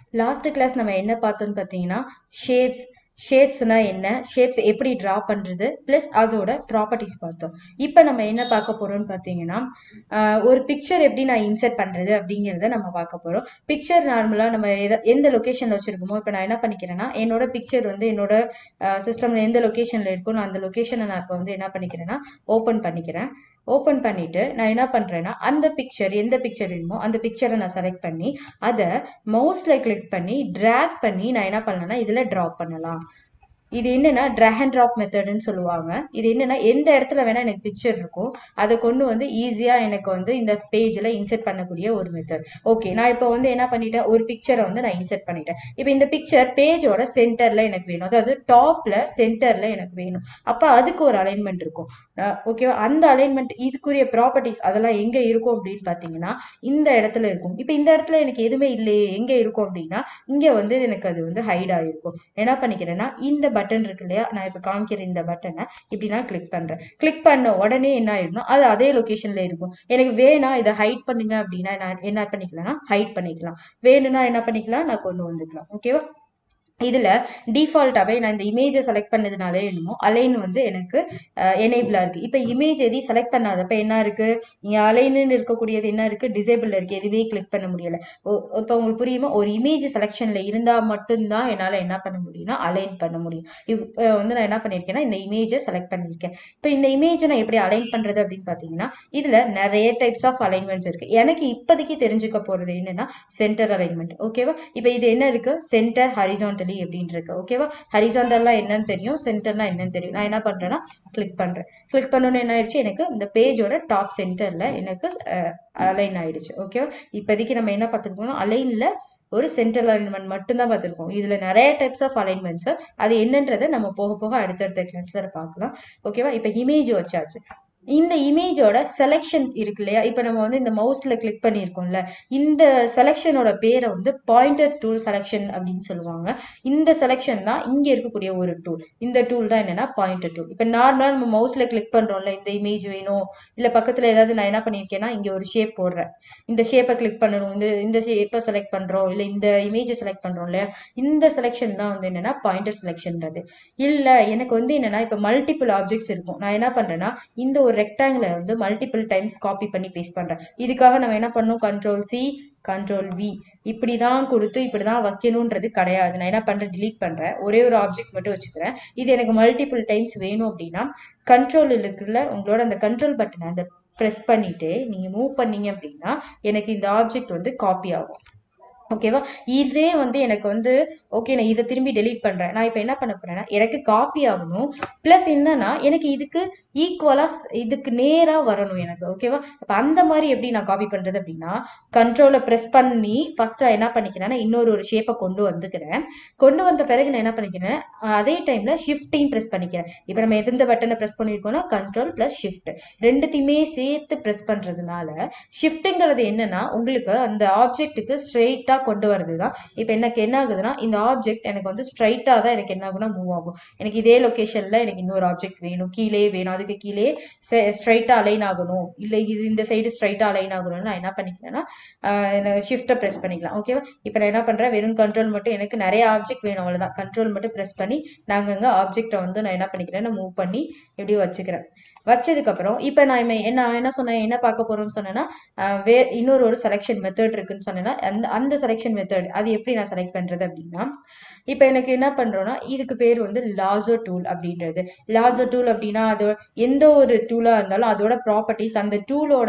last class நம்ம என்ன பார்த்தோம்னு பார்த்தீங்கன்னா ஷேப்ஸ் ஷேப்ஸ்னா என்ன ஷேப்ஸ் எப்படி ட்ரா பண்றது ப்ளஸ் அதோட ப்ராப்பர்ட்டிஸ் பார்த்தோம் இப்போ நம்ம என்ன பார்க்க போறோம்னு பார்த்தீங்கன்னா ஆஹ் ஒரு பிக்சர் எப்படி நான் இன்சர்ட் பண்றது அப்படிங்கிறத நம்ம பார்க்க போறோம் பிக்சர் நார்மலா நம்ம எத எந்த லொகேஷன்ல வச்சிருக்கோமோ இப்போ நான் என்ன பண்ணிக்கிறேன்னா என்னோட பிக்சர் வந்து என்னோட சிஸ்டம்ல எந்த லொகேஷன்ல இருக்கோ நான் அந்த லொகேஷனை நான் இப்போ வந்து என்ன பண்ணிக்கிறேன்னா ஓப்பன் பண்ணிக்கிறேன் ஓப்பன் பண்ணிட்டு நான் என்ன பண்றேன்னா அந்த பிக்சர் எந்த பிக்சர் வேணுமோ அந்த பிக்சரை நான் செலக்ட் பண்ணி அதை மவுஸ்ல கிளிக் பண்ணி ட்ராக் பண்ணி நான் என்ன பண்ணலாம்னா இதுல ட்ராப் பண்ணலாம் இது என்னன்னா ட்ராக் அண்ட் ட்ராப் மெத்தட்னு சொல்லுவாங்க இது என்னன்னா எந்த இடத்துல வேணா எனக்கு பிக்சர் இருக்கும் அதை கொண்டு வந்து ஈஸியா எனக்கு வந்து இந்த பேஜ்ல இன்செர்ட் பண்ணக்கூடிய ஒரு மெத்தட் ஓகே நான் இப்போ வந்து என்ன பண்ணிட்டேன் ஒரு பிக்சரை வந்து நான் இன்செர்ட் பண்ணிட்டேன் இப்போ இந்த பிக்சர் பேஜோட சென்டர்ல எனக்கு வேணும் அதாவது டாப்ல சென்டர்ல எனக்கு வேணும் அப்ப அதுக்கு ஒரு அலைன்மெண்ட் இருக்கும் ஓகேவா அந்த அலைன்மெண்ட் இதுக்குரிய ப்ராப்பர்ட்டிஸ் அதெல்லாம் எங்க இருக்கும் அப்படின்னு பாத்தீங்கன்னா இந்த இடத்துல இருக்கும் இப்போ இந்த இடத்துல எனக்கு எதுவுமே இல்லையே எங்க இருக்கும் அப்படின்னா இங்க வந்து எனக்கு அது வந்து ஹைட் ஆகிருக்கும் என்ன பண்ணிக்கிறேன்னா இந்த பட்டன் இருக்கு இல்லையா நான் இப்போ காமிக்கிற இந்த பட்டனை இப்படி நான் கிளிக் பண்றேன் கிளிக் பண்ண உடனே என்ன ஆயிடும் அது அதே லொகேஷன்ல இருக்கும் எனக்கு வேணா இதை ஹைட் பண்ணுங்க அப்படின்னா நான் என்ன பண்ணிக்கலாம்னா ஹைட் பண்ணிக்கலாம் வேணும்னா என்ன பண்ணிக்கலாம் நான் கொண்டு வந்துக்கலாம் ஓகேவா இதுல டிஃபால்ட்டாவே நான் இந்த இமேஜை செலக்ட் பண்ணதுனாலே என்னமோ அலைன் வந்து எனக்கு எனேபிளா இருக்கு இப்ப இமேஜ் எதையும் செலக்ட் பண்ணாதப்ப என்ன இருக்கு இங்க அலைன்னு இருக்கக்கூடியது என்ன இருக்கு டிசேபிள் இருக்கு எதுவே கிளிக் பண்ண முடியல ஓ- இப்ப உங்களுக்கு புரியுமா ஒரு இமேஜ் செலெக்ஷன்ல இருந்தா மட்டும்தான் என்னால என்ன பண்ண முடியும்னா அலைன் பண்ண முடியும் இப்ப வந்து நான் என்ன பண்ணிருக்கேன்னா இந்த இமேஜை செலக்ட் பண்ணிருக்கேன் இப்ப இந்த இமேஜை நான் எப்படி அலைன் பண்றது அப்படின்னு பாத்தீங்கன்னா இதுல நிறைய டைப்ஸ் ஆஃப் அலைன்மெண்ட்ஸ் இருக்கு எனக்கு இப்போதைக்கு தெரிஞ்சுக்க போறது என்னன்னா சென்டர் அலைன்மெண்ட் ஓகேவா இப்ப இது என்ன இருக்கு சென்டர் ஹரிசான்டலி அப்படின்னு இருக்கு ஓகேவா ஹரிசான்டல்லா என்னன்னு தெரியும் சென்டர்னா என்னன்னு தெரியும் நான் என்ன பண்றேன்னா கிளிக் பண்றேன் கிளிக் பண்ணோன்னு என்ன ஆயிடுச்சு எனக்கு இந்த பேஜோட டாப் சென்டர்ல எனக்கு அலைன் ஆயிடுச்சு ஓகேவா இப்போதைக்கு நம்ம என்ன பார்த்துருக்கோம்னா அலைன்ல ஒரு சென்ட்ரல் அலைன்மெண்ட் மட்டும்தான் பார்த்துருக்கோம் இதுல நிறைய டைப்ஸ் ஆஃப் அலைன்மெண்ட்ஸ் அது என்னன்றதை நம்ம போக போக அடுத்தடுத்த கிளாஸ்ல பார்க்கலாம் ஓகேவா இப்போ இமேஜ் வச்சாச்சு இந்த இமேஜோட செலெக்ஷன் இருக்கு இல்லையா இப்போ நம்ம வந்து இந்த மவுஸ்ல கிளிக் பண்ணியிருக்கோம்ல இந்த செலெக்ஷனோட பேரை வந்து பாயிண்டர் டூல் செலெக்ஷன் அப்படின்னு சொல்லுவாங்க இந்த செலெக்ஷன் தான் இங்க இருக்கக்கூடிய ஒரு டூல் இந்த டூல் தான் என்னன்னா பாயிண்டர் டூல் இப்போ நார்மலா நம்ம மவுஸ்ல கிளிக் பண்றோம்ல இந்த இமேஜ் வேணும் இல்ல பக்கத்துல ஏதாவது நான் என்ன பண்ணியிருக்கேன்னா இங்க ஒரு ஷேப் போடுறேன் இந்த ஷேப்பை கிளிக் பண்ணணும் இந்த இந்த ஷேப்பை செலக்ட் பண்றோம் இல்ல இந்த இமேஜை செலக்ட் பண்றோம் இல்லையா இந்த செலெக்ஷன் தான் வந்து என்னன்னா பாயிண்டர் செலெக்ஷன்றது இல்ல எனக்கு வந்து என்னன்னா இப்ப மல்டிபிள் ஆப்ஜெக்ட்ஸ் இருக்கும் நான் என்ன பண்றேன்னா இந்த ஒரு ரெக்டாங்கிளை வந்து மல்டிபிள் டைம்ஸ் காப்பி பண்ணி பேஸ்ட் பண்றேன் இதுக்காக நம்ம என்ன பண்ணணும் கண்ட்ரோல் சி கண்ட்ரோல் வி இப்படிதான் கொடுத்து இப்படிதான் வைக்கணும்ன்றது கிடையாது நான் என்ன பண்றேன் delete பண்றேன் ஒரே ஒரு ஆப்ஜெக்ட் மட்டும் வச்சுக்கிறேன் இது எனக்கு மல்டிபிள் டைம்ஸ் வேணும் அப்படின்னா கண்ட்ரோல் இருக்குல்ல உங்களோட அந்த கண்ட்ரோல் பட்டனை அந்த ப்ரெஸ் பண்ணிட்டு நீங்க மூவ் பண்ணீங்க அப்படின்னா எனக்கு இந்த ஆப்ஜெக்ட் வந்து காப்பி ஆகும் ஓகேவா இதே வந்து எனக்கு வந்து ஓகே நான் இதை திரும்பி delete பண்றேன் நான் இப்போ என்ன பண்ண போறேன்னா எனக்கு காப்பி ஆகணும் ப்ளஸ் என்னன்னா எனக்கு இதுக்கு ஈக்குவலா இதுக்கு நேரா வரணும் எனக்கு ஓகேவா அப்ப அந்த மாதிரி எப்படி நான் காப்பி பண்றது அப்படின்னா கண்ட்ரோலை ப்ரெஸ் பண்ணி ஃபர்ஸ்ட் என்ன பண்ணிக்கிறேன்னா இன்னொரு ஒரு ஷேப்பை கொண்டு வந்துக்கிறேன் கொண்டு வந்த பிறகு நான் என்ன பண்ணிக்கிறேன் அஹ் அதே டைம்ல ஷிஃப்டையும் ப்ரெஸ் பண்ணிக்கிறேன் இப்போ நம்ம எந்த பட்டனை ப்ரெஸ் பண்ணியிருக்கோம்னா கண்ட்ரோல் ப்ளஸ் ஷிஃப்ட் ரெண்டுத்தையுமே சேர்த்து ப்ரெஸ் பண்றதுனால ஷிஃப்ட்டுங்கிறது என்னன்னா உங்களுக்கு அந்த ஆப்ஜெக்ட்டுக்கு ஸ்ட்ரெயிட்டா கொண்டு வர்றது தான் இப்போ எனக்கு என்ன ஆகுதுன்னா இந்த ஆப்ஜெக்ட் எனக்கு வந்து ஸ்ட்ரைட்டா தான் எனக்கு என்ன ஆகும்னா மூவ் ஆகும் எனக்கு இதே லொகேஷன்ல எனக்கு இன்னொரு ஆப்ஜெக்ட் வேணும் கீழே வேணும் அதுக்கு கீழே ஸ்ட்ரைட்டா அலைன் ஆகணும் இல்லை இது இந்த சைடு ஸ்ட்ரைட்டா அலைன் ஆகணும்னு நான் என்ன பண்ணிக்கிறேன்னா ஷிஃப்ட்டை ப்ரெஸ் பண்ணிக்கலாம் ஓகேவா இப்போ நான் என்ன பண்றேன் வெறும் கண்ட்ரோல் மட்டும் எனக்கு நிறைய ஆப்ஜெக்ட் வேணும் அவ்வளவுதான் கண்ட்ரோல் மட்டும் ப்ரெஸ் பண்ணி நாங்க அங்க ஆப்ஜெக்டை வந்து நான் என்ன பண்ணிக்கிறேன்னா மூவ் பண்ணி எப்படி வச்சுக்கிறேன் வச்சதுக்கு அப்புறம் இப்போ நான் இம- என்ன என்ன சொன்னேன் என்ன பார்க்க போறோம்னு சொன்னேன்னா ஆஹ் வே இன்னொரு ஒரு செலெக்ஷன் மெத்தட் இருக்குன்னு சொன்னேன்னா அந்த அந்த செலெக்ஷன் மெத்தட் அது எப்படி நான் செலக்ட் பண்றது அப்படின்னா இப்போ எனக்கு என்ன பண்றோம்னா இதுக்கு பேர் வந்து லாசோ டூல் அப்படின்றது லாசோ டூல் அப்படின்னா அது எந்த ஒரு டூலா இருந்தாலும் அதோட ப்ராப்பர்ட்டிஸ் அந்த டூலோட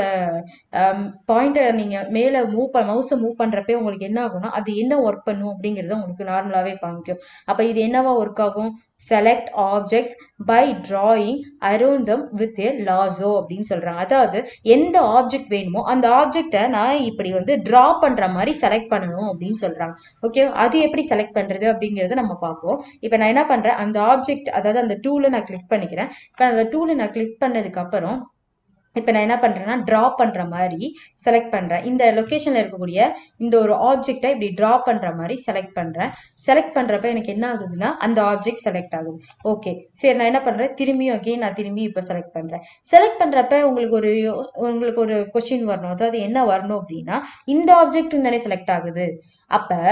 பாயிண்டர் நீங்க மேல மூவ் ப மவுஸை மூவ் பண்றப்பே உங்களுக்கு என்ன ஆகும்னா அது என்ன ஒர்க் பண்ணும் அப்படிங்கறது உங்களுக்கு நார்மலாவே காமிக்கும் அப்ப இது என்னவா ஒர்க் ஆகும் select objects by drawing around them with a lasso அப்படின்னு சொல்றாங்க அதாவது எந்த ஆப்ஜெக்ட் வேணுமோ அந்த ஆப்ஜெக்டை நான் இப்படி வந்து டிரா பண்ற மாதிரி செலக்ட் பண்ணணும் அப்படின்னு சொல்றாங்க ஓகே அது எப்படி செலக்ட் பண்றது அப்படிங்கறத நம்ம பார்ப்போம் இப்போ நான் என்ன பண்றேன் அந்த ஆப்ஜெக்ட் அதாவது அந்த டூலை நான் கிளிக் பண்ணிக்கிறேன் இப்போ அந்த டூலை நான் கிளிக் பண்ணதுக்கு அப்புறம் இப்போ நான் என்ன பண்றேன்னா டிரா பண்ற மாதிரி செலக்ட் பண்றேன் இந்த லொகேஷன்ல இருக்கக்கூடிய இந்த ஒரு ஆப்ஜெக்டை இப்படி டிரா பண்ற மாதிரி செலக்ட் பண்றேன் செலக்ட் பண்றப்ப எனக்கு என்ன ஆகுதுன்னா அந்த ஆப்ஜெக்ட் செலக்ட் ஆகுது ஓகே சரி நான் என்ன பண்றேன் திரும்பியும் again நான் திரும்பி இப்போ செலக்ட் பண்றேன் செலக்ட் பண்றப்ப உங்களுக்கு ஒரு யோ- உங்களுக்கு ஒரு கொஸ்டின் வரணும் அதாவது என்ன வரணும் அப்படின்னா இந்த ஆப்ஜெக்ட் தானே செலக்ட் ஆகுது அப்ப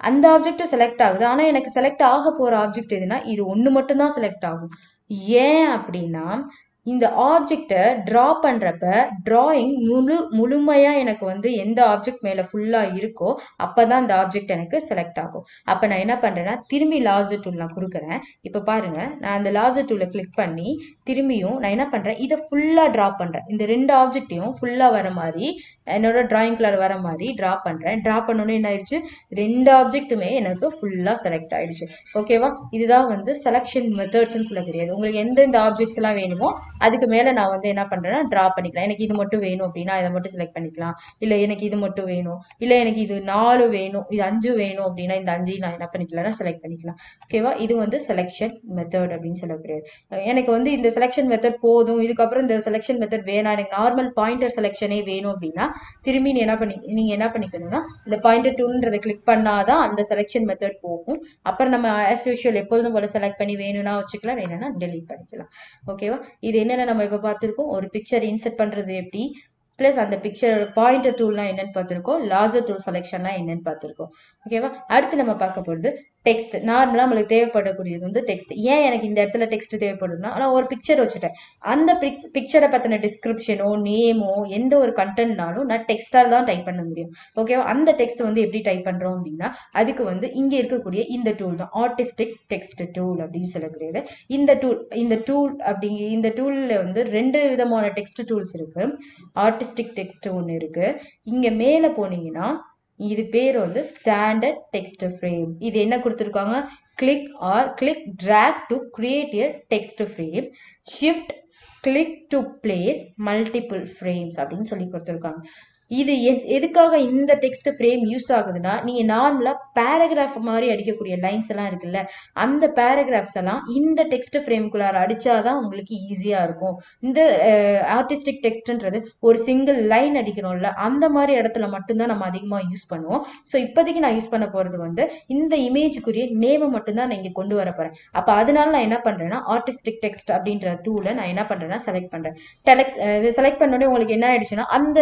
அந்த ஆப்ஜெக்டும் செலக்ட் ஆகுது ஆனா எனக்கு செலக்ட் ஆக போற ஆப்ஜெக்ட் எதுனா இது ஒண்ணு மட்டும்தான் செலக்ட் ஆகும் ஏன் அப்படின்னா இந்த ஆப்ஜெக்டை டிரா பண்றப்ப டிராயிங் முழு முழுமையா எனக்கு வந்து எந்த ஆப்ஜெக்ட் மேல ஃபுல்லா இருக்கோ அப்பதான் அந்த ஆப்ஜெக்ட் எனக்கு செலக்ட் ஆகும் அப்ப நான் என்ன பண்றேன்னா திரும்பி லாசர் டூல் நான் கொடுக்குறேன் இப்ப பாருங்க நான் அந்த லாசர் டூலை கிளிக் பண்ணி திரும்பியும் நான் என்ன பண்றேன் இதை ஃபுல்லா டிரா பண்றேன் இந்த ரெண்டு ஆப்ஜெக்டையும் ஃபுல்லா வர மாதிரி என்னோட டிராயிங் கலர் வர மாதிரி டிரா பண்றேன் டிரா பண்ணோன்னே என்ன ஆயிடுச்சு ரெண்டு ஆப்ஜெக்ட்டுமே எனக்கு ஃபுல்லா செலக்ட் ஆயிடுச்சு ஓகேவா இதுதான் வந்து செலக்ஷன் மெத்தட்ஸ்னு சொல்ல தெரியாது உங்களுக்கு எந்தெந்த ஆப்ஜெக்ட்ஸ் எல்லாம் வேணுமோ அதுக்கு மேல நான் வந்து என்ன பண்றேன்னா டிரா பண்ணிக்கலாம் எனக்கு இது மட்டும் வேணும் அப்படின்னா இதை மட்டும் செலக்ட் பண்ணிக்கலாம் இல்ல எனக்கு இது மட்டும் வேணும் இல்ல எனக்கு இது நாலு வேணும் இது அஞ்சு வேணும் அப்படின்னா இந்த அஞ்சு நான் என்ன பண்ணிக்கலாம் செலக்ட் பண்ணிக்கலாம் ஓகேவா இது வந்து செலெக்ஷன் மெத்தட் அப்படின்னு சொல்லக்கூடியது அஹ் எனக்கு வந்து இந்த செலெக்ஷன் மெத்தட் போதும் இதுக்கப்புறம் இந்த செலெக்ஷன் மெத்தட் வேணாம் எனக்கு நார்மல் பாயிண்டர் செலெக்ஷனே வேணும் அப்படின்னா திரும்பி நீ என்ன பண்ணி நீங்க என்ன பண்ணிக்கணும்னா இந்த பாயிண்டர் டூல்ன்றதை கிளிக் பண்ணாதான் அந்த செலெக்ஷன் மெத்தட் போகும் அப்புறம் நம்ம ஆஸ் யூஷுவல் எப்பொழுதும் போல செலக்ட் பண்ணி வேணும்னா வச்சுக்கலாம் வேணும்னா டெலீட் பண்ணிக்கலாம் ஓகேவா இது என்னென்ன நம்ம இப்ப பார்த்திருக்கோம் ஒரு பிக்சர் இன்செர்ட் பண்றது எப்படி பிளஸ் அந்த பிக்சர் பாயிண்டர் டூல்னா என்னன்னு பார்த்திருக்கோம் லாசர் டூல் செலெக்ஷன்னா என்னன்னு பார்த்திருக்கோம் ஓகேவா அடுத்து நம்ம பார்க்க போறது டெக்ஸ்ட் நார்மலா நம்மளுக்கு தேவைப்படக்கூடியது வந்து டெக்ஸ்ட் ஏன் எனக்கு இந்த இடத்துல டெக்ஸ்ட் தேவைப்படுதுன்னா நான் ஒரு பிக்சர் வச்சுட்டேன் அந்த பிக்சரை பத்தின டிஸ்கிரிப்ஷனோ நேமோ எந்த ஒரு கண்டென்ட்னாலும் நான் டெக்ஸ்டால் தான் டைப் பண்ண முடியும் ஓகேவா அந்த டெக்ஸ்ட் வந்து எப்படி டைப் பண்றோம் அப்படின்னா அதுக்கு வந்து இங்க இருக்கக்கூடிய இந்த டூல் தான் ஆர்டிஸ்டிக் டெக்ஸ்ட் டூல் அப்படின்னு சொல்லக்கூடியது இந்த டூல் இந்த டூல் அப்படி இந்த டூல்ல வந்து ரெண்டு விதமான டெக்ஸ்ட் டூல்ஸ் இருக்கு ஆர்டிஸ்டிக் டெக்ஸ்ட் ஒன்று இருக்கு இங்க மேல போனீங்கன்னா இது பேர் வந்து ஸ்டாண்டர்ட் டெக்ஸ்ட் ஃப்ரேம் இது என்ன கொடுத்துருக்காங்க click or click drag to create a text frame shift click to place multiple frames அப்படின்னு சொல்லி கொடுத்துருக்காங்க இது எ- எதுக்காக இந்த டெக்ஸ்ட் ஃப்ரேம் யூஸ் ஆகுதுன்னா நீங்க நார்மலா பேராகிராஃப் மாதிரி அடிக்கக்கூடிய லைன்ஸ் எல்லாம் இருக்குல்ல அந்த பேராகிராஃப்ஸ் எல்லாம் இந்த டெக்ஸ்ட் ஃப்ரேம்குள்ளார அடிச்சாதான் உங்களுக்கு ஈஸியா இருக்கும் இந்த ஆர்டிஸ்டிக் டெக்ஸ்ட்ன்றது ஒரு சிங்கிள் லைன் அடிக்கிறோம்ல அந்த மாதிரி இடத்துல மட்டும்தான் நம்ம அதிகமா யூஸ் பண்ணுவோம் ஸோ இப்போதைக்கு நான் யூஸ் பண்ண போறது வந்து இந்த இமேஜுக்குரிய நேமை மட்டும்தான் நான் இங்க கொண்டு வர போறேன் அப்ப அதனால நான் என்ன பண்றேன்னா ஆர்டிஸ்டிக் டெக்ஸ்ட் அப்படின்ற டூலை நான் என்ன பண்றேன்னா செலக்ட் பண்றேன் டெலக்ஸ் இது செலக்ட் பண்ணோடனே உங்களுக்கு என்ன ஆயிடுச்சுன்னா அந்த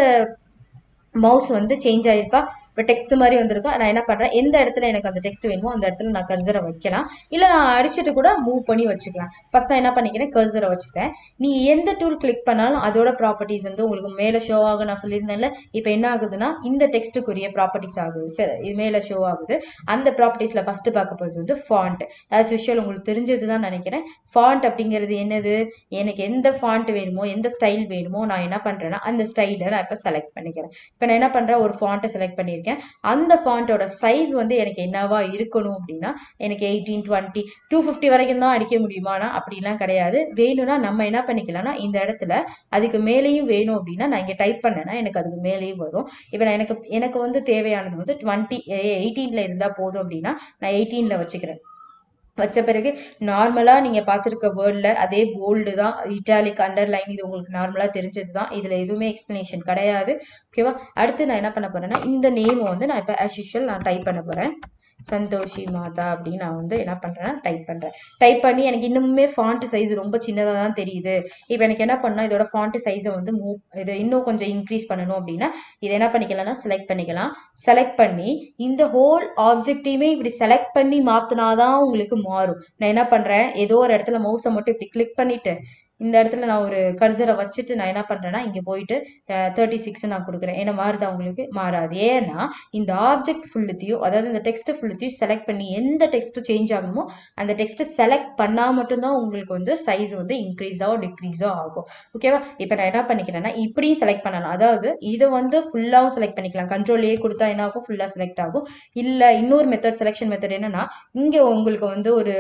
மவுஸ் வந்து சேஞ்ச் ஆயிருக்கா இப்போ டெக்ஸ்ட் மாதிரி வந்திருக்கா நான் என்ன பண்றேன் எந்த இடத்துல எனக்கு அந்த டெக்ஸ்ட் வேணுமோ அந்த இடத்துல நான் கர்சரை வைக்கலாம் இல்ல நான் அடிச்சுட்டு கூட மூவ் பண்ணி வச்சுக்கலாம் ஃபர்ஸ்ட் நான் என்ன பண்ணிக்கிறேன் கர்சரை வச்சுட்டேன் நீங்க எந்த டூல் கிளிக் பண்ணாலும் அதோட ப்ராப்பர்ட்டிஸ் வந்து உங்களுக்கு மேல ஷோ ஆகும் நான் சொல்லியிருந்தேன்ல இப்போ என்ன ஆகுதுன்னா இந்த டெக்ஸ்ட்டுக்குரிய ப்ராப்பர்ட்டிஸ் ஆகுது சரி, இது மேல ஷோ ஆகுது அந்த ப்ராப்பர்ட்டிஸ்ல ஃபர்ஸ்ட் பார்க்க போறது வந்து ஃபாண்ட் ஆஸ் யூஷுவல் உங்களுக்கு தெரிஞ்சது தான் நினைக்கிறேன் ஃபாண்ட் அப்படிங்கிறது என்னது எனக்கு எந்த ஃபாண்ட் வேணுமோ எந்த ஸ்டைல் வேணுமோ நான் என்ன பண்றேன்னா அந்த ஸ்டைலை நான் இப்போ செலக்ட் பண்ணிக்கிறேன் இப்போ நான் என்ன பண்றேன் ஒரு ஃபாண்ட்டை செலக்ட் பண்ணியிருக்கேன் அந்த ஃபாண்ட்டோட சைஸ் வந்து எனக்கு என்னவா இருக்கணும் அப்படின்னா எனக்கு எயிட்டீன் டுவெண்ட்டி டூ ஃபிஃப்டி வரைக்கும் தான் அடிக்க முடியுமானா அப்படிலாம் கிடையாது வேணும்னா நம்ம என்ன பண்ணிக்கலாம்னா இந்த இடத்துல அதுக்கு மேலேயும் வேணும் அப்படின்னா நான் இங்க டைப் பண்ணேன்னா எனக்கு அதுக்கு மேலேயும் வரும் இப்போ நான் எனக்கு எனக்கு வந்து தேவையானது வந்து டுவெண்ட்டி எயிட்டீன்ல இருந்தா போதும் அப்படின்னா நான் எயிட்டீன்ல வச்சுக்கிறேன் வச்ச பிறகு நார்மலா நீங்க பார்த்திருக்க வேர்ட்ல அதே போல்டு தான் இட்டாலிக் அண்டர்லைன் இது உங்களுக்கு நார்மலா தெரிஞ்சது தான் இதுல எதுவுமே எக்ஸ்பிளனேஷன் கிடையாது ஓகேவா அடுத்து நான் என்ன பண்ண போறேன்னா இந்த நேம் வந்து நான் இப்போ ஆஸ் யூஷுவல் நான் டைப் பண்ண போறேன் சந்தோஷி மாதா அப்படின்னு நான் வந்து என்ன பண்றேன்னா டைப் பண்றேன் டைப் பண்ணி எனக்கு இன்னுமே ஃபாண்ட் சைஸ் ரொம்ப சின்னதா தான் தெரியுது இப்போ எனக்கு என்ன பண்ணா இதோட ஃபாண்ட் சைஸை வந்து மூவ் இதை இன்னும் கொஞ்சம் இன்க்ரீஸ் பண்ணணும் அப்படின்னா இதை என்ன பண்ணிக்கலாம்னா செலக்ட் பண்ணிக்கலாம் செலக்ட் பண்ணி இந்த ஹோல் ஆப்ஜெக்டையுமே இப்படி செலக்ட் பண்ணி மாத்தினாதான் உங்களுக்கு மாறும் நான் என்ன பண்றேன் ஏதோ ஒரு இடத்துல மவுஸை மட்டும் இப்படி கிளிக் பண்ணிட்டு இந்த இடத்துல நான் ஒரு கர்சரை வச்சுட்டு நான் என்ன பண்றேன்னா இங்க போயிட்டு தேர்ட்டி சிக்ஸ் நான் கொடுக்குறேன் ஏன்னா மாறுதா உங்களுக்கு மாறாது ஏன்னா இந்த ஆப்ஜெக்ட் ஃபுல்லுத்தையும் அதாவது இந்த டெக்ஸ்ட் ஃபுல்லுத்தையும் செலக்ட் பண்ணி எந்த டெக்ஸ்ட் சேஞ்ச் ஆகணுமோ அந்த டெக்ஸ்ட் செலக்ட் பண்ணா மட்டும்தான் உங்களுக்கு வந்து சைஸ் வந்து இன்க்ரீஸோ டிக்ரீஸோ ஆகும் ஓகேவா இப்போ நான் என்ன பண்ணிக்கிறேன்னா இப்படியும் செலக்ட் பண்ணலாம் அதாவது இதை வந்து ஃபுல்லாவும் செலக்ட் பண்ணிக்கலாம் கண்ட்ரோல் ஏ கொடுத்தா என்ன ஆகும் ஃபுல்லா செலக்ட் ஆகும் இல்ல இன்னொரு மெத்தட் செலெக்ஷன் மெத்தட் என்னன்னா இங்க உங்களுக்கு வந்து ஒரு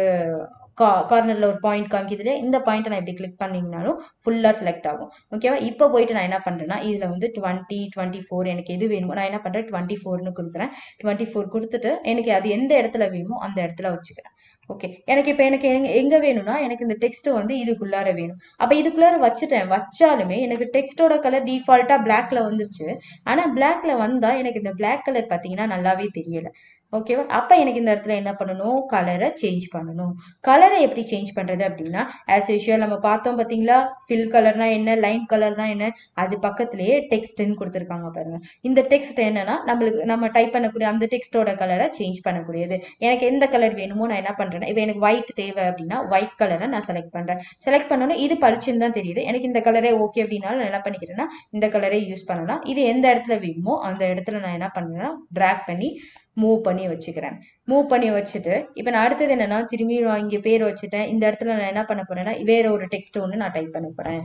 கார்னர்ல ஒரு பாயிண்ட் காமிக்குதுல இந்த பாயிண்ட் நான் இப்படி கிளிக் பண்ணீங்கனாலும் ஃபுல்லா செலக்ட் ஆகும் ஓகேவா இப்போ போயிட்டு நான் என்ன பண்றேன்னா இதுல வந்து டுவெண்ட்டி டுவெண்ட்டி ஃபோர் எனக்கு எது வேணுமோ நான் என்ன பண்றேன் டுவெண்ட்டி ஃபோர்னு கொடுக்குறேன் டுவெண்ட்டி ஃபோர் கொடுத்துட்டு எனக்கு அது எந்த இடத்துல வேணுமோ அந்த இடத்துல வச்சுக்கிறேன் ஓகே எனக்கு இப்போ எனக்கு எங்க எங்க வேணும்னா எனக்கு இந்த டெக்ஸ்ட் வந்து இதுக்குள்ளார வேணும் அப்ப இதுக்குள்ளார வச்சுட்டேன் வச்சாலுமே எனக்கு டெக்ஸ்டோட கலர் டிஃபால்ட்டா பிளாக்ல வந்துருச்சு ஆனா பிளாக்ல வந்தா எனக்கு இந்த பிளாக் கலர் பாத்தீங்கன்னா நல்லாவே தெரியல ஓகேவா அப்ப எனக்கு இந்த இடத்துல என்ன பண்ணணும் கலரை சேஞ்ச் பண்ணணும் கலரை எப்படி சேஞ்ச் பண்றது அப்படின்னா ஆஸ் யூஷுவல் நம்ம பார்த்தோம் பாத்தீங்களா ஃபில் கலர்னா என்ன லைன் கலர்னா என்ன அது பக்கத்திலேயே டெக்ஸ்ட்னு கொடுத்துருக்காங்க பாருங்க இந்த டெக்ஸ்ட் என்னன்னா நம்மளுக்கு நம்ம டைப் பண்ணக்கூடிய அந்த டெக்ஸ்டோட கலரை சேஞ்ச் பண்ணக்கூடியது எனக்கு எந்த கலர் வேணுமோ நான் என்ன பண்றேன்னா இப்போ எனக்கு ஒயிட் தேவை அப்படின்னா ஒயிட் கலரை நான் செலக்ட் பண்றேன் செலக்ட் பண்ணோன்னா இது பளிச்சுன்னு தான் தெரியுது எனக்கு இந்த கலரே ஓகே அப்படின்னாலும் நான் என்ன பண்ணிக்கிறேன்னா இந்த கலரே யூஸ் பண்ணலாம் இது எந்த இடத்துல வேணுமோ அந்த இடத்துல நான் என்ன பண்றேன்னா ட்ராக் பண்ணி மூவ் பண்ணி வச்சுக்கிறேன் மூவ் பண்ணி வச்சுட்டு இப்போ நான் அடுத்தது என்னன்னா திரும்பி நான் இங்கே பேர் வச்சுட்டேன் இந்த இடத்துல நான் என்ன பண்ண போறேன்னா வேற ஒரு டெக்ஸ்ட் ஒன்று நான் டைப் பண்ண போறேன்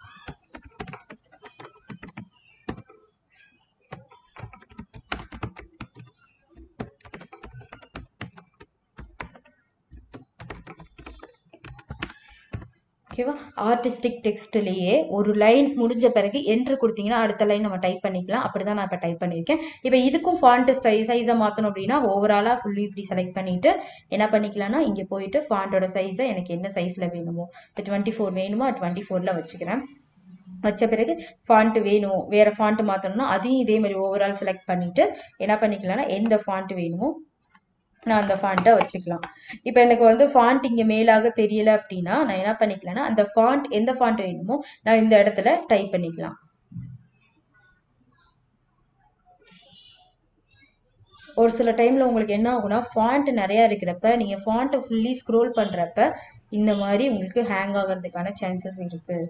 ஓகேவா ஆர்டிஸ்டிக் டெக்ஸ்ட்லேயே ஒரு லைன் முடிஞ்ச பிறகு என்ட்ரு கொடுத்தீங்கன்னா அடுத்த லைன் நம்ம டைப் பண்ணிக்கலாம் அப்படிதான் நான் இப்போ டைப் பண்ணியிருக்கேன் இப்போ இதுக்கும் ஃபாண்ட் சைஸை மாற்றணும் அப்படின்னா ஓவராலாக ஃபுல்லி இப்படி செலக்ட் பண்ணிட்டு என்ன பண்ணிக்கலாம்னா இங்கே போயிட்டு ஃபாண்டோட சைஸை எனக்கு என்ன சைஸில் வேணுமோ இப்போ டுவெண்ட்டி ஃபோர் வேணுமோ டுவெண்ட்டி ஃபோரில் வச்சுக்கிறேன் வச்ச பிறகு ஃபாண்ட் வேணும் வேற ஃபாண்ட் மாற்றணும்னா அதையும் இதே மாதிரி ஓவரால் செலக்ட் பண்ணிட்டு என்ன பண்ணிக்கலாம்னா எந்த ஃபாண்ட் வேணுமோ நான் அந்த ஃபாண்ட்டை வச்சுக்கலாம் இப்போ எனக்கு வந்து ஃபாண்ட் இங்கே மேலாக தெரியல அப்படின்னா நான் என்ன பண்ணிக்கலாம்னா அந்த ஃபாண்ட் எந்த ஃபாண்ட் வேணுமோ நான் இந்த இடத்துல டைப் பண்ணிக்கலாம் ஒரு சில டைம்ல உங்களுக்கு என்ன ஆகும்னா ஃபாண்ட் நிறைய இருக்கிறப்ப நீங்க ஃபாண்ட்டை ஃபுல்லி ஸ்க்ரோல் பண்றப்ப இந்த மாதிரி உங்களுக்கு ஹேங் ஆகிறதுக்கான சான்சஸ் இருக்கு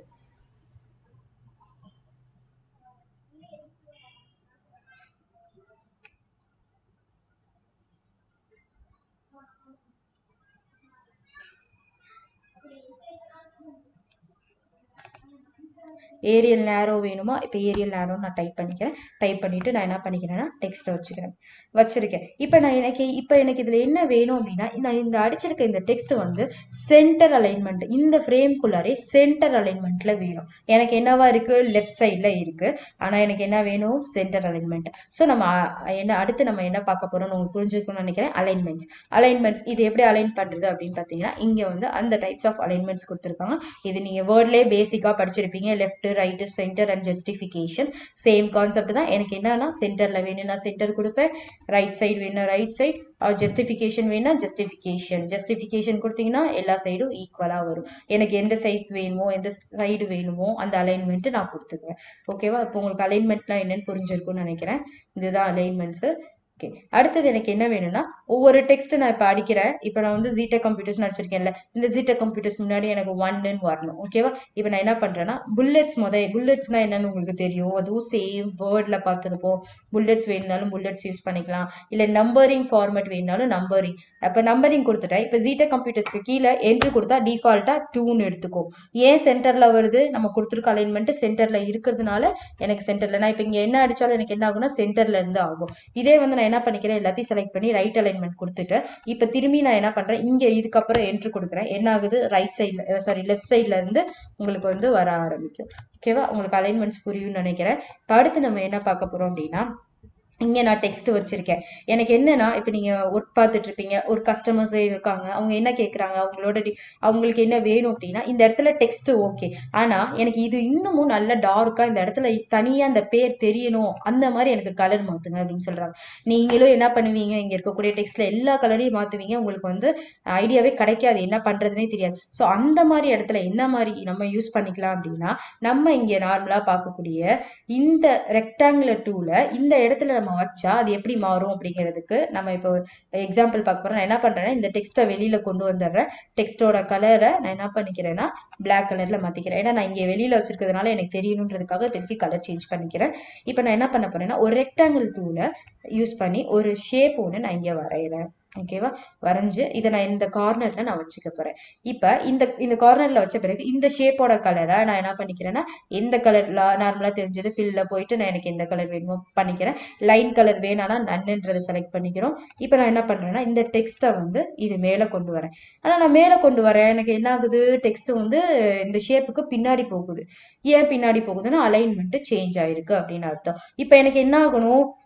ஏரியல் நேரோ வேணுமா இப்போ ஏரியல் நேரோ நான் டைப் பண்ணிக்கிறேன் டைப் பண்ணிட்டு நான் என்ன பண்ணிக்கிறேன்னா டெக்ஸ்ட்டை வச்சுக்கிறேன் வச்சிருக்கேன் இப்போ நான் எனக்கு இப்போ எனக்கு இதில் என்ன வேணும் அப்படின்னா நான் இந்த அடிச்சிருக்க இந்த டெக்ஸ்ட் வந்து சென்டர் அலைன்மெண்ட் இந்த ஃப்ரேம்குள்ளாரே சென்டர் அலைன்மெண்ட்ல வேணும் எனக்கு என்னவா இருக்கு லெஃப்ட் சைடில் இருக்கு ஆனால் எனக்கு என்ன வேணும் சென்டர் அலைன்மெண்ட் ஸோ நம்ம அ- என்ன அடுத்து நம்ம என்ன பார்க்க போறோம்னு உங்களுக்கு புரிஞ்சுக்கணும்னு நினைக்கிறேன் அலைன்மெண்ட்ஸ் அலைன்மெண்ட்ஸ் இது எப்படி அலைன் பண்றது அப்படின்னு பார்த்தீங்கன்னா இங்க வந்து அந்த டைப்ஸ் ஆஃப் அலைன்மெண்ட்ஸ் கொடுத்துருக்காங்க இது நீங்க வேர்ட்லேயே பேசிக்கா படிச்சிருப்பீங்க left right centre and justification same concept தான் எனக்கு என்னன்னா சென்டர்ல வேணும்னா சென்டர் கொடுப்பேன் ரைட் சைடு வேணும் ரைட் சைடு ஜஸ்டிஃபிகேஷன் வேணும்னா ஜஸ்டிஃபிகேஷன் ஜஸ்டிஃபிகேஷன் கொடுத்தீங்கன்னா எல்லா சைடும் ஈக்குவலா வரும் எனக்கு எந்த சைஸ் வேணுமோ எந்த சைடு வேணுமோ அந்த அலைன்மெண்ட் நான் கொடுத்துக்குவேன் ஓகேவா இப்போ உங்களுக்கு அலைன்மெண்ட்லாம் என்னன்னு புரிஞ்சிருக்கும்னு நினைக்கிறேன் இதுதான் அலைன்மெண்ட்ஸ் ஓகே அடுத்தது எனக்கு என்ன வேணும்னா ஒவ்வொரு டெக்ஸ்ட் நான் இப்போ அடிக்கிறேன் இப்போ நான் வந்து ஜீட்டா கம்ப்யூட்டர்ஸ் அடிச்சிருக்கேன்ல இந்த ஜீட்டா கம்ப்யூட்டர்ஸ் முன்னாடி எனக்கு ஒன்னு வரணும் ஓகேவா இப்போ நான் என்ன பண்றேன்னா புல்லெட்ஸ் முத புல்லெட்ஸ்னா என்னன்னு உங்களுக்கு தெரியும் அதுவும் சேம் வேர்ட்ல பார்த்துருப்போம் புல்லெட்ஸ் வேணும்னாலும் புல்லெட்ஸ் யூஸ் பண்ணிக்கலாம் இல்ல நம்பரிங் ஃபார்மேட் வேணும்னாலும் நம்பரிங் அப்ப நம்பரிங் கொடுத்துட்டேன் இப்போ ஜீட்டா கம்ப்யூட்டர்ஸ்க்கு கீழே என்ட்ரி கொடுத்தா டிஃபால்ட்டா டூன்னு எடுத்துக்கோ ஏன் சென்டர்ல வருது நம்ம கொடுத்துருக்க அலைன்மெண்ட் சென்டர்ல இருக்கிறதுனால எனக்கு சென்டர்ல நான் இப்போ இங்க என்ன அடிச்சாலும் எனக்கு என்ன ஆகும்னா சென்டர்ல இருந்து ஆகும் இதே வந்து நான் என்ன பண்ணிக்கிறேன் எல்லாத்தையும் செலக்ட் பண்ணி ரைட் அலைன்மெண்ட் கொடுத்துட்டு இப்போ திரும்பி நான் என்ன பண்றேன் இங்க இதுக்கப்புறம் என்ட்ரு கொடுக்குறேன் என்ன ஆகுது ரைட் சைட்ல சாரி லெஃப்ட் சைட்ல இருந்து உங்களுக்கு வந்து வர ஆரம்பிக்கும் ஓகேவா உங்களுக்கு அலைன்மெண்ட்ஸ் புரியும்னு நினைக்கிறேன் இப்போ அடுத்து நம்ம என்ன பார்க்க போறோம் அப்படின்னா இங்க நான் டெக்ஸ்ட் வச்சிருக்கேன் எனக்கு என்னன்னா இப்போ நீங்க ஒர்க் பார்த்துட்டு இருப்பீங்க ஒரு கஸ்டமர்ஸ் இருக்காங்க அவங்க என்ன கேக்குறாங்க அவங்களோட டி- அவங்களுக்கு என்ன வேணும் அப்படின்னா இந்த இடத்துல டெக்ஸ்ட் ஓகே ஆனா எனக்கு இது இன்னமும் நல்ல டார்க்கா இந்த இடத்துல தனியா அந்த பேர் தெரியணும் அந்த மாதிரி எனக்கு கலர் மாத்துங்க அப்படின்னு சொல்றாங்க நீங்களும் என்ன பண்ணுவீங்க இங்க இருக்கக்கூடிய டெக்ஸ்ட்ல எல்லா கலரையும் மாத்துவீங்க உங்களுக்கு வந்து ஐடியாவே கிடைக்காது என்ன பண்றதுனே தெரியாது ஸோ அந்த மாதிரி இடத்துல என்ன மாதிரி நம்ம யூஸ் பண்ணிக்கலாம் அப்படின்னா நம்ம இங்க நார்மலா பார்க்கக்கூடிய இந்த ரெக்டாங்குலர் டூல இந்த இடத்துல நம்ம வச்சா அது எப்படி மாறும் அப்படிங்கிறதுக்கு நம்ம இப்போ எக்ஸாம்பிள் பார்க்க போறோம் நான் என்ன பண்றேன்னா இந்த டெக்ஸ்ட்டை வெளியில கொண்டு வந்துடுறேன் டெக்ஸ்டோட கலரை நான் என்ன பண்ணிக்கிறேன்னா பிளாக் கலர்ல மாத்திக்கிறேன் ஏன்னா நான் இங்க வெளியில வச்சிருக்கிறதுனால எனக்கு தெரியணுன்றதுக்காக இப்போதைக்கு கலர் சேஞ்ச் பண்ணிக்கிறேன் இப்போ நான் என்ன பண்ண போறேன்னா ஒரு ரெக்டாங்கிள் டூல யூஸ் பண்ணி ஒரு ஷேப் ஒன்று நான் இங்க வரைகிறேன் ஓகேவா வரைஞ்சு இதை நான் இந்த கார்னர்ல நான் வச்சுக்க போறேன் இப்ப இந்த இந்த கார்னர்ல வச்ச பிறகு இந்த ஷேப்போட கலரை நான் என்ன பண்ணிக்கிறேன்னா எந்த கலர் நார்மலா தெரிஞ்சது ஃபில்ல போயிட்டு நான் எனக்கு எந்த கலர் வேணுமோ பண்ணிக்கிறேன் லைன் கலர் வேணாம்னா நன்னுன்றதை செலக்ட் பண்ணிக்கிறோம் இப்போ நான் என்ன பண்றேன்னா இந்த டெக்ஸ்ட்டை வந்து இது மேல கொண்டு வரேன் ஆனா நான் மேல கொண்டு வரேன் எனக்கு என்ன ஆகுது டெக்ஸ்ட் வந்து இந்த ஷேப்புக்கு பின்னாடி போகுது ஏன் பின்னாடி போகுதுன்னா அலைன்மெண்ட் சேஞ்ச் ஆயிருக்கு அப்படின்னு அர்த்தம் இப்போ எனக்கு என்ன ஆகணும்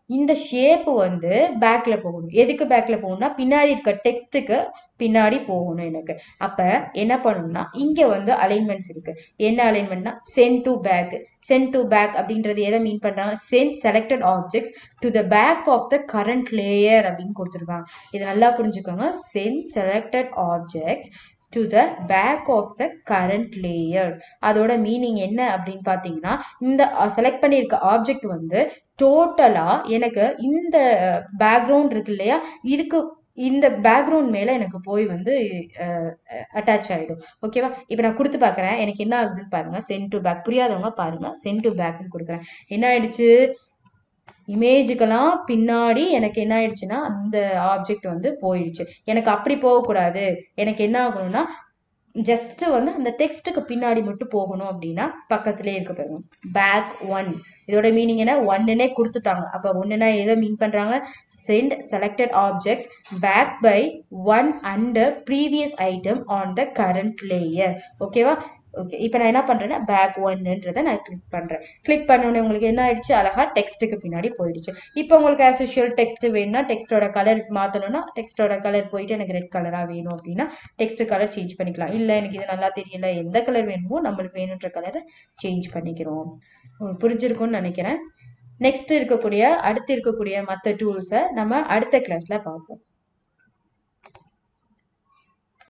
இந்த ஷேப் வந்து பேக்ல போகணும் எதுக்கு பேக்ல போகணும்னா பின்னாடி இருக்க டெக்ஸ்ட்டுக்கு பின்னாடி போகணும் எனக்கு அப்ப என்ன பண்ணணும்னா இங்க வந்து அலைன்மெண்ட்ஸ் இருக்கு என்ன அலைன்மெண்ட்னா send to back send to back அப்படின்றது எதை மீன் பண்றாங்க send selected objects to the back of the current layer அப்படின்னு கொடுத்துருக்காங்க இது நல்லா புரிஞ்சுக்கோங்க send selected objects to the back of the current layer அதோட மீனிங் என்ன அப்படின்னு பார்த்தீங்கன்னா இந்த செலக்ட் பண்ணியிருக்க ஆப்ஜெக்ட் வந்து டோட்டலா எனக்கு இந்த பேக்ரவுண்ட் இருக்கு இல்லையா இதுக்கு இந்த பேக்ரவுண்ட் மேல எனக்கு போய் வந்து அட்டாச் ஆயிடும் ஓகேவா இப்போ நான் கொடுத்து பார்க்குறேன் எனக்கு என்ன ஆகுதுன்னு பாருங்க சென்ட் டு பேக் புரியாதவங்க பாருங்க சென்ட் டு பேக்னு கொடுக்குறேன் என்ன ஆயிடுச்சு இமேஜுக்கெல்லாம் பின்னாடி எனக்கு என்ன ஆயிடுச்சுன்னா அந்த ஆப்ஜெக்ட் வந்து போயிடுச்சு எனக்கு அப்படி போகக்கூடாது எனக்கு என்ன ஆகணும்னா ஜஸ்ட் வந்து அந்த டெக்ஸ்ட்டுக்கு பின்னாடி மட்டும் போகணும் அப்படின்னா பக்கத்திலே இருக்க பாருங்க பேக் ஒன் இதோட மீனிங் என்ன ஒன்னுனே கொடுத்துட்டாங்க அப்ப ஒன்னுனா எதை மீன் பண்றாங்க send selected objects back by one under previous item on the current layer ஓகேவா ஓகே இப்போ நான் என்ன பண்றேன்னா பேக் ஒன்னுன்றதை நான் கிளிக் பண்றேன் கிளிக் பண்ணோடனே உங்களுக்கு என்ன ஆயிடுச்சு அழகா டெக்ஸ்ட்டுக்கு பின்னாடி போயிடுச்சு இப்போ உங்களுக்கு ஆஸ் யூஷுவல் டெக்ஸ்ட் வேணும்னா டெக்ஸ்டோட கலர் மாத்தணும்னா டெக்ஸ்டோட கலர் போயிட்டு எனக்கு ரெட் கலரா வேணும் அப்படின்னா டெக்ஸ்ட் கலர் சேஞ்ச் பண்ணிக்கலாம் இல்ல எனக்கு இது நல்லா தெரியல எந்த கலர் வேணுமோ நம்மளுக்கு வேணுன்ற கலரை சேஞ்ச் பண்ணிக்கிறோம் உங்களுக்கு புரிஞ்சிருக்கும்னு நினைக்கிறேன் நெக்ஸ்ட் இருக்கக்கூடிய அடுத்து இருக்கக்கூடிய மற்ற டூல்ஸை நம்ம அடுத்த கிளாஸ்ல பார்ப்போம்